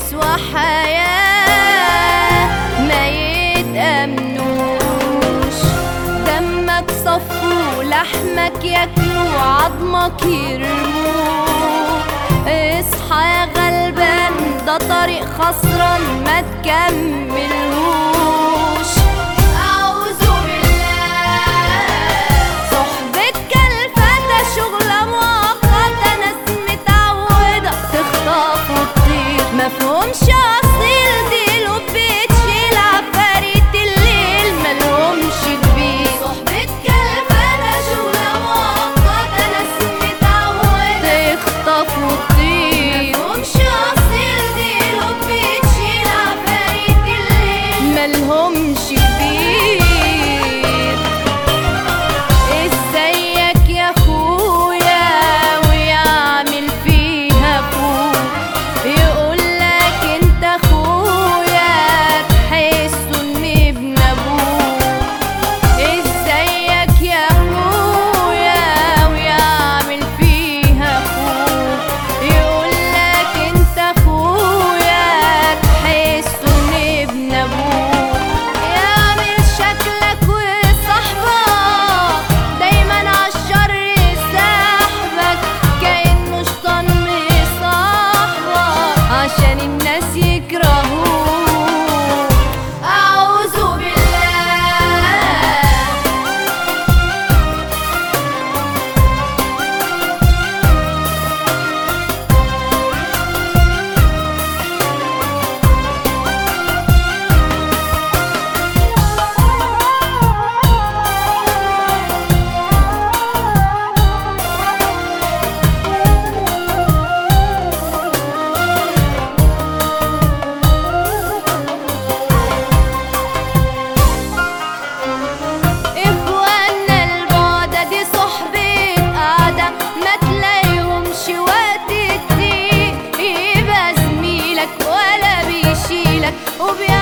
يسوى حياة ما يتأمنوش دمك صفو لحمك ياكلوا عظمك يرموه اصحى يا غلبان ده طريق خسران ما تكملهوش أعوذ بالله صحبة كالفتى شغلة مؤقتة ناس متعودة تخطف وتطير مفهومش أصيل دي لب تشيل عفاريت الليل ملهمش كبير صحبة كالفتى شغلة مؤقتة ناس متعودة تخطف وتطير مفهومش أصيل دي لب تشيل عفاريت الليل ملهمش كبير ازيك يا اخويا ويعمل فيها اخوك يقولك انت اخويا تحسه ان ابن ابوك ازيك يا اخويا ويعمل فيها اخوك يقولك انت اخويا تحسه ان ابن ابوك يعمل شكلك وصاحبك دايما عالشر سحبك كأنه شيطان مصاحبك عشان الناس يكرهوك أعوذ بالله إخوانا البعدة دي صحبة قعدة ما تلاقيهمش وقت كتير يبقى زميلك ولا بيشيلك وبيعمل